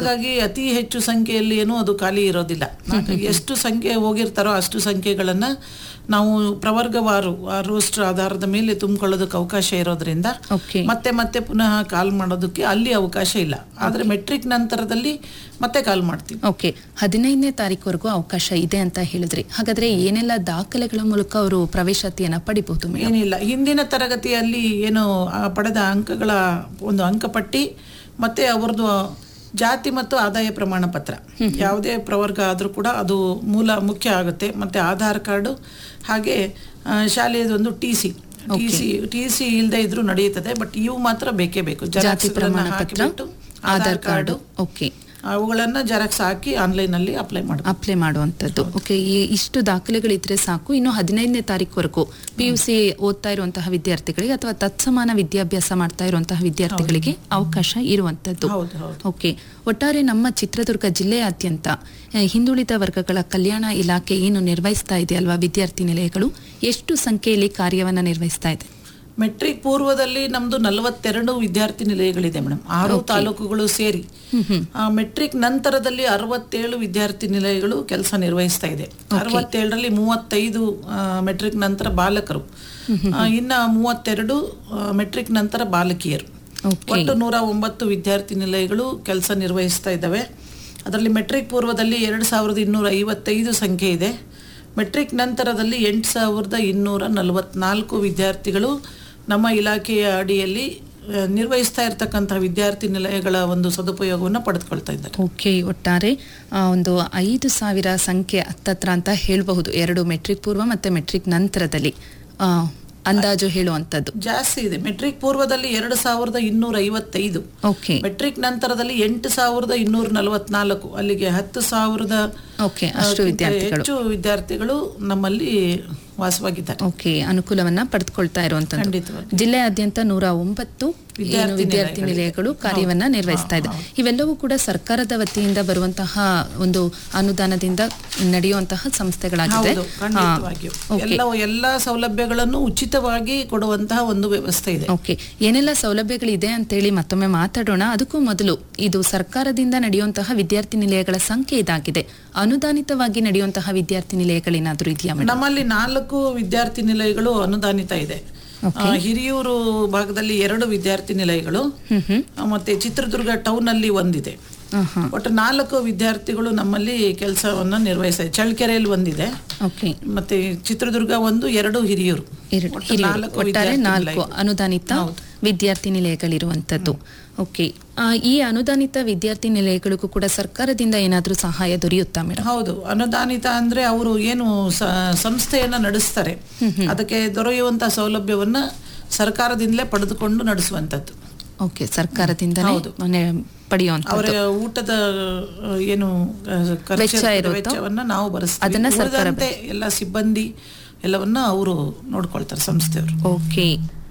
ಹಾಗಾಗಿ ಅತಿ ಹೆಚ್ಚು ಸಂಖ್ಯೆಯಲ್ಲಿ ಏನು ಅದು ಖಾಲಿ ಇರೋದಿಲ್ಲ ಹಾಗಾಗಿ ಎಷ್ಟು ಸಂಖ್ಯೆ ಹೋಗಿರ್ತಾರೋ ಅಷ್ಟು ಸಂಖ್ಯೆಗಳನ್ನ ನಾವು ಪ್ರವರ್ಗವಾರು ಆ ರೋಸ್ಟರ್ ಆಧಾರದ ಮೇಲೆ ತುಂಬಿಕೊಳ್ಳೋದಕ್ಕೆ ಅವಕಾಶ ಇರೋದ್ರಿಂದ ಓಕೆ ಮತ್ತೆ ಮತ್ತೆ ಪುನಃ ಕಾಲ್ ಮಾಡೋದಕ್ಕೆ ಅಲ್ಲಿ ಅವಕಾಶ ಇಲ್ಲ ಆದ್ರೆ ಮೆಟ್ರಿಕ್ ನಂತರದಲ್ಲಿ ಮತ್ತೆ ಕಾಲ್ ಮಾಡ್ತೀವಿ ಓಕೆ ಹದಿನೈದನೇ ತಾರೀಕುವರೆಗೂ ಅವಕಾಶ ಇದೆ ಅಂತ ಹೇಳಿದ್ರಿ ಹಾಗಾದ್ರೆ ಏನೆಲ್ಲ ದಾಖಲೆಗಳ ಮೂಲಕ ಅವರು ಪ್ರವೇಶಾತಿಯನ್ನ ಪಡಿಬಹುದು ಮೇಡಮ್ ಏನಿಲ್ಲ ಹಿಂದಿನ ತರಗತಿಯಲ್ಲಿ ಏನು ಆ ಪಡೆದ ಅಂಕಗಳ ಒಂದು ಅಂಕಪಟ್ಟಿ ಮತ್ತೆ ಅವ್ರದ್ದು ಜಾತಿ ಮತ್ತು ಆದಾಯ ಪ್ರಮಾಣ ಪತ್ರ ಯಾವುದೇ ಪ್ರವರ್ಗ ಆದರೂ ಕೂಡ ಅದು ಮೂಲ ಮುಖ್ಯ ಆಗುತ್ತೆ ಮತ್ತೆ ಆಧಾರ್ ಕಾರ್ಡು ಹಾಗೆ ಆ, ಶಾಲೆಯದೊಂದು T C T C T C ಇಲ್ಲದೆ ಇದ್ರೂ ನಡೆಯುತ್ತದೆ ಬಟ್ ಇವು ಮಾತ್ರ ಬೇಕೇ ಬೇಕು ಜಾತಿ ಜೆರಾಕ್ಸ್ಗಳನ್ನ ಪ್ರಮಾಣ ಪತ್ರ ಹಾಕಿಬಿಟ್ಟು ಆಧಾರ್ ಕಾರ್ಡು ಓಕೆ ಅವುಗಳನ್ನ ಜೆರಾಕ್ಸ್ ಹಾಕಿ ಆನ್ಲೈನ್ ಅಲ್ಲಿ ಅಪ್ಲೈ ಮಾಡಬೇಕು ಅಪ್ಲೈ ಮಾಡುವಂಥದ್ದು ಓಕೆ ಈ ಇಷ್ಟು ದಾಖಲೆಗಳಿದ್ರೆ ಸಾಕು ಇನ್ನು ಹದಿನೈದನೇ ತಾರೀಕುವರೆಗೂ ಪಿ ಯು ಸಿ ಓದ್ತಾ ಇರುವಂತಹ ವಿದ್ಯಾರ್ಥಿಗಳಿಗೆ ಅಥವಾ ತತ್ಸಮಾನ ವಿದ್ಯಾಭ್ಯಾಸ ಮಾಡ್ತಾ ಇರುವಂತಹ ವಿದ್ಯಾರ್ಥಿಗಳಿಗೆ ಅವಕಾಶ ಇರುವಂತದ್ದು ಹೌದು ಹೌದು ಓಕೆ ಒಟ್ಟಾರೆ ನಮ್ಮ ಚಿತ್ರದುರ್ಗ ಜಿಲ್ಲೆಯಾದ್ಯಂತ ಆ, ಹಿಂದುಳಿದ ವರ್ಗಗಳ ಕಲ್ಯಾಣ ಇಲಾಖೆ ಏನು ನಿರ್ವಹಿಸ್ತಾ ಇದೆ ಅಲ್ವಾ ವಿದ್ಯಾರ್ಥಿ ನಿಲಯಗಳು ಎಷ್ಟು ಸಂಖ್ಯೆಯಲ್ಲಿ ಕಾರ್ಯವನ್ನ ನಿರ್ವಹಿಸ್ತಾ ಇದೆ ಮೆಟ್ರಿಕ್ ಪೂರ್ವದಲ್ಲಿ ನಮ್ದು ನಲವತ್ತೆರಡು ವಿದ್ಯಾರ್ಥಿ ನಿಲಯಗಳಿದೆ ಮೇಡಮ್ ಆರು ತಾಲೂಕುಗಳು ಸೇರಿ ಆ, ಮೆಟ್ರಿಕ್ ನಂತರದಲ್ಲಿ ಅರವತ್ತೇಳು ವಿದ್ಯಾರ್ಥಿ ನಿಲಯಗಳು ಕೆಲಸ ನಿರ್ವಹಿಸ್ತಾ ಇದೆ ಅರವತ್ತೇಳರಲ್ಲಿ ಮೂವತ್ತೈದು ಆ, ಮೆಟ್ರಿಕ್ ನಂತರ ಬಾಲಕರು ಆ, ಇನ್ನ ಮೂವತ್ತೆರಡು ಆ, ಮೆಟ್ರಿಕ್ ನಂತರ ಬಾಲಕಿಯರು ಓಕೆ ಒಟ್ಟು ನೂರ ಒಂಬತ್ತು ವಿದ್ಯಾರ್ಥಿ ನಿಲಯಗಳು ಕೆಲಸ ನಿರ್ವಹಿಸ್ತಾ ಇದ್ದಾವೆ ಅದರಲ್ಲಿ ಮೆಟ್ರಿಕ್ ಪೂರ್ವದಲ್ಲಿ ಎರಡು ಸಾವಿರದ ಇನ್ನೂರ ಐವತ್ತೈದು ಸಂಖ್ಯೆ ಇದೆ ಮೆಟ್ರಿಕ್ ನಂತರದಲ್ಲಿ ಎಂಟು ಸಾವಿರದ ಇನ್ನೂರ ನಲವತ್ನಾಲ್ಕು ವಿದ್ಯಾರ್ಥಿಗಳು ನಮ್ಮ ಇಲಾಖೆಯ ಅಡಿಯಲ್ಲಿ ಆ, ನಿರ್ವಹಿಸ್ತಾ ಇರತಕ್ಕಂತಹ ವಿದ್ಯಾರ್ಥಿ ನಿಲಯಗಳ ಒಂದು ಸದುಪಯೋಗವನ್ನು ಪಡೆದುಕೊಳ್ತಾ ಇದ್ದಾರೆ ಓಕೆ ಒಟ್ಟಾರೆ ಆ, ಒಂದು ಐದು ಸಾವಿರ ಸಂಖ್ಯೆ ಹತ್ತತ್ರ ಅಂತ ಹೇಳಬಹುದು ಎರಡು ಮೆಟ್ರಿಕ್ ಪೂರ್ವ ಮತ್ತೆ ಮೆಟ್ರಿಕ್ ನಂತರದಲ್ಲಿ ಆ, ಅಂದಾಜು ಹೇಳುವಂಥದ್ದು ಜಾಸ್ತಿ ಇದೆ ಮೆಟ್ರಿಕ್ ಪೂರ್ವದಲ್ಲಿ ಎರಡು ಸಾವಿರದ ಇನ್ನೂರ ಐವತ್ತೈದು ಓಕೆ ಮೆಟ್ರಿಕ್ ನಂತರದಲ್ಲಿ ಎಂಟು ಸಾವಿರದ ಇನ್ನೂರ ನಲವತ್ನಾಲ್ಕು ಅಲ್ಲಿಗೆ ಹತ್ತು ಸಾವಿರದ ಓಕೆ ಅಷ್ಟು ಕ್ಕಿಂತ ವಿದ್ಯಾರ್ಥಿಗಳು ಹೆಚ್ಚು ವಿದ್ಯಾರ್ಥಿಗಳು ನಮ್ಮಲ್ಲಿ ವಾಸವಾಗಿದ್ದಾರೆ ಓಕೆ ಅನುಕೂಲವನ್ನ ಪಡೆದುಕೊಳ್ತಾ ಇರುವಂತದ್ದು ಖಂಡಿತವಾಗಿ. ಜಿಲ್ಲೆಯಾದ್ಯಂತ ನೂರ ಒಂಬತ್ತು ಏನು ವಿದ್ಯಾರ್ಥಿ ವಿದ್ಯಾರ್ಥಿ ನಿಲಯಗಳು ಕಾರ್ಯವನ್ನ ನಿರ್ವಹಿಸ್ತಾ ಇದೆ ಇವೆಲ್ಲವೂ ಕೂಡ ಸರ್ಕಾರದ ವತಿಯಿಂದ ಬರುವಂತಹ ಒಂದು ಅನುದಾನದಿಂದ ನಡೆಯುವಂತಹ ಸಂಸ್ಥೆಗಳಾಗಿದೆ ಹೌದು ಖಂಡಿತವಾಗಿಯೂ ಎಲ್ಲ ಎಲ್ಲ ಸೌಲಭ್ಯಗಳನ್ನು ಉಚಿತವಾಗಿ ಕೊಡುವಂತಹ ಒಂದು ವ್ಯವಸ್ಥೆ ಇದೆ ಓಕೆ ಏನೆಲ್ಲ ಸೌಲಭ್ಯಗಳಿದೆ ಅಂತೇಳಿ ಮತ್ತೊಮ್ಮೆ ಮಾತಾಡೋಣ ಅದಕ್ಕೂ ಮೊದಲು ಇದು ಸರ್ಕಾರದಿಂದ ನಡೆಯುವಂತಹ ವಿದ್ಯಾರ್ಥಿ ನಿಲಯಗಳ ಸಂಖ್ಯೆ ಇದಾಗಿದೆ ಅನುದಾನಿತವಾಗಿ ನಡೆಯುವಂತಹ ವಿದ್ಯಾರ್ಥಿ ನಿಲಯಗಳೇನಾದ್ರೂ ಇದೆಯಾ ಮೇಡಮ್ ನಮ್ಮಲ್ಲಿ ನಾಲ್ಕು ವಿದ್ಯಾರ್ಥಿ ನಿಲಯಗಳು ಅನುದಾನಿತ ಇದೆ ಆ, ಹಿರಿಯೂರು ಭಾಗದಲ್ಲಿ ಎರಡು ವಿದ್ಯಾರ್ಥಿ ನಿಲಯಗಳು ಹ್ಮ್ ಹ್ಮ್ ಆ, ಮತ್ತೆ ಚಿತ್ರದುರ್ಗ ಟೌನ್ ಅಲ್ಲಿ ಒಂದಿದೆ ಆಹಾ. ಒಟ್ಟು ನಾಲ್ಕು ವಿದ್ಯಾರ್ಥಿಗಳು ನಮ್ಮಲ್ಲಿ ಕೆಲಸವನ್ನ ನಿರ್ವಹಿಸಿದೆ ಚಳ್ಳಕೆರೆಯಲ್ಲಿ ಒಂದಿದೆ ಓಕೆ ಮತ್ತೆ ಚಿತ್ರದುರ್ಗ ಒಂದು ಎರಡು ಹಿರಿಯೂರು ಎರಡು ಒಟ್ಟು ಹಿರಿಯೂರು. ನಾಲ್ಕು ಒಟ್ಟಾರೆ ವಿದ್ಯಾರ್ಥಿ ನಾಲ್ಕು ನಿಲಯಗಳು. ಅನುದಾನಿತ ವಿದ್ಯಾರ್ಥಿ ನಿಲಯಗಳಿರುವಂತದ್ದು ಓಕೆ ಆ, ಈ ಅನುದಾನಿತ ವಿದ್ಯಾರ್ಥಿ ನಿಲಯಗಳಿಗೂ ಕೂಡ ಸರ್ಕಾರದಿಂದ ಏನಾದ್ರೂ ಸಹಾಯ ದೊರೆಯುತ್ತಾ ಮೇಡಮ್ ಹೌದು ಅನುದಾನಿತ ಅಂದ್ರೆ ಅವರು ಏನು ಸ- ಸಂಸ್ಥೆಯನ್ನ ನಡೆಸ್ತಾರೆ ಅದಕ್ಕೆ ದೊರೆಯುವಂತ ಸೌಲಭ್ಯವನ್ನ ಸರ್ಕಾರದಿಂದಲೇ ಪಡೆದುಕೊಂಡು ನಡೆಸುವಂತದ್ದು ಓಕೆ ಸರ್ಕಾರದಿಂದನೇ ಪಡೆಯುವಂತ ಅವರ ಊಟದ ಆ, ಏನು ಆ, ಖರ್ಚು ವೆಚ್ಚ ಇರ್ತದೆ, ಇರುತ್ತೋ? ವೆಚ್ಚವನ್ನ ನಾವು ಭರಿಸ್ತೀವಿ ಅದನ್ನ ಸರ್ಕಾರ ಉಳಿದಂತೆ ಎಲ್ಲ ಸಿಬ್ಬಂದಿ ಎಲ್ಲವನ್ನ ಅವರು ನೋಡ್ಕೊಳ್ತಾರೆ ಸಂಸ್ಥೆಯವರು ಓಕೆ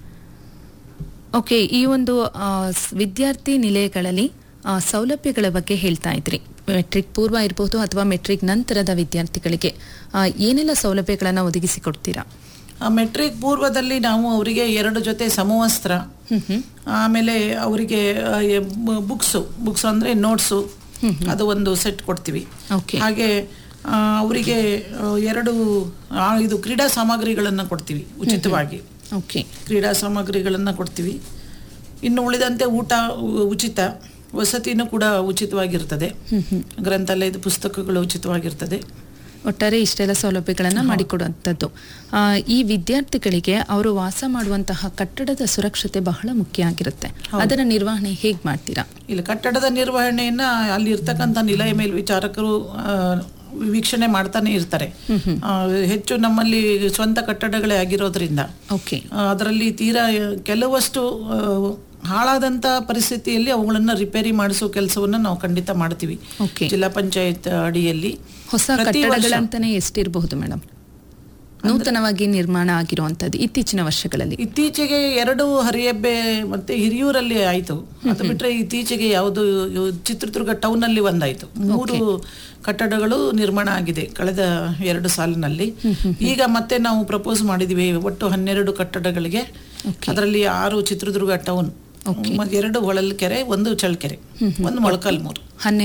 ಓಕೆ ಈ ಒಂದು ಆ, ಸ್- ವಿದ್ಯಾರ್ಥಿ ನಿಲಯಗಳಲ್ಲಿ ಆ, ಸೌಲಭ್ಯಗಳ ಬಗ್ಗೆ ಹೇಳ್ತಾ ಇದ್ರಿ ಮೆಟ್ರಿಕ್ ಪೂರ್ವ ಇರಬಹುದು ಅಥವಾ ಮೆಟ್ರಿಕ್ ನಂತರದ ವಿದ್ಯಾರ್ಥಿಗಳಿಗೆ ಆ, ಏನೆಲ್ಲ ಸೌಲಭ್ಯಗಳನ್ನ ಒದಗಿಸಿಕೊಡ್ತೀರಾ ಆ, ಮೆಟ್ರಿಕ್ ಪೂರ್ವದಲ್ಲಿ ನಾವು ಅವರಿಗೆ ಎರಡು ಜೊತೆ ಸಮವಸ್ತ್ರ ಆಮೇಲೆ ಅವರಿಗೆ ಬುಕ್ಸು ಬುಕ್ಸ್ ಅಂದ್ರೆ ನೋಟ್ಸು ಅದು ಒಂದು ಸೆಟ್ ಕೊಡ್ತೀವಿ ಓಕೆ ಹಾಗೆ ಆ, ಅವರಿಗೆ ಆ, ಎರಡು ಆ, ಇದು ಕ್ರೀಡಾ ಸಾಮಗ್ರಿಗಳನ್ನು ಕೊಡ್ತೀವಿ ಉಚಿತವಾಗಿ ಓಕೆ ಕ್ರೀಡಾ ಸಾಮಗ್ರಿಗಳನ್ನು ಕೊಡ್ತೀವಿ ಇನ್ನು ಉಳಿದಂತೆ ಊಟ ಉ- ಉಚಿತ ವಸತಿನೂ ಕೂಡ ಉಚಿತವಾಗಿರ್ತದೆ ಗ್ರಂಥಾಲಯದ ಪುಸ್ತಕಗಳು ಉಚಿತವಾಗಿರ್ತದೆ ಒಟ್ಟಾರೆ ಇಷ್ಟೆಲ್ಲ ಸೌಲಭ್ಯಗಳನ್ನ ಮಾಡಿಕೊಡುವಂಥದ್ದು ಆ, ಈ ವಿದ್ಯಾರ್ಥಿಗಳಿಗೆ ಅವರು ವಾಸ ಮಾಡುವಂತಹ ಕಟ್ಟಡದ ಸುರಕ್ಷತೆ ಬಹಳ ಮುಖ್ಯ ಆಗಿರುತ್ತೆ ಅದರ ನಿರ್ವಹಣೆ ಹೇಗ್ ಮಾಡ್ತೀರಾ ಇಲ್ಲಿ ಕಟ್ಟಡದ ನಿರ್ವಹಣೆಯನ್ನ ಅಲ್ಲಿ ಇರ್ತಕ್ಕಂಥ ನಿಲಯ ಮೇಲ್ವಿಚಾರಕರು ಆ, ವೀಕ್ಷಣೆ ಮಾಡ್ತಾನೆ ಇರ್ತಾರೆ ಆ, ಹೆಚ್ಚು ನಮ್ಮಲ್ಲಿ ಸ್ವಂತ ಕಟ್ಟಡಗಳೇ ಆಗಿರೋದ್ರಿಂದ ಓಕೆ ಅದರಲ್ಲಿ ತೀರಾ ಕೆಲವಷ್ಟು ಆ, ಹಾಳಾದಂತ ಪರಿಸ್ಥಿತಿಯಲ್ಲಿ ಅವುಗಳನ್ನ ರಿಪೇರಿ ಮಾಡಿಸೋ ಕೆಲಸವನ್ನ ನಾವು ಖಂಡಿತ ಮಾಡ್ತೀವಿ ಓಕೆ ಜಿಲ್ಲಾ ಪಂಚಾಯತ್ ಅಡಿಯಲ್ಲಿ ಹೊಸ ಪ್ರತಿ ವರ್ಷ- ಕಟ್ಟಡಗಳಂತಾನೆ ಎಷ್ಟಿರಬಹುದು ಮೇಡಮ್ ನೂತನವಾಗಿ ನಿರ್ಮಾಣ ಆಗಿರುವಂತದ್ದು ಇತ್ತೀಚಿನ ವರ್ಷಗಳಲ್ಲಿ ಇತ್ತೀಚೆಗೆ ಎರಡು ಹರಿಯಬ್ಬೆ ಮತ್ತೆ ಹಿರಿಯೂರಲ್ಲಿ ಆಯ್ತು ಅದು ಬಿಟ್ರೆ ಇತ್ತೀಚೆಗೆ ಯಾವುದು ಚಿತ್ರದುರ್ಗ ಟೌನ್ ಅಲ್ಲಿ ಒಂದಾಯ್ತು ಮೂರು ಕಟ್ಟಡಗಳು ನಿರ್ಮಾಣ ಆಗಿದೆ ಕಳೆದ ಎರಡು ಸಾಲಿನಲ್ಲಿ ಈಗ ಮತ್ತೆ ನಾವು ಪ್ರಪೋಸ್ ಮಾಡಿದೀವಿ ಒಟ್ಟು ಹನ್ನೆರಡು ಕಟ್ಟಡಗಳಿಗೆ ಅದರಲ್ಲಿ ಆರು ಚಿತ್ರದುರ್ಗ ಟೌನ್ ಎರಡು ಹೊಳಲ್ಕೆರೆ ಒಂದು ಚಳ್ಳಕೆರೆ ಒಂದು ಮೊಳಕಾಲ್ಮೂರು ಹನ್ನೆ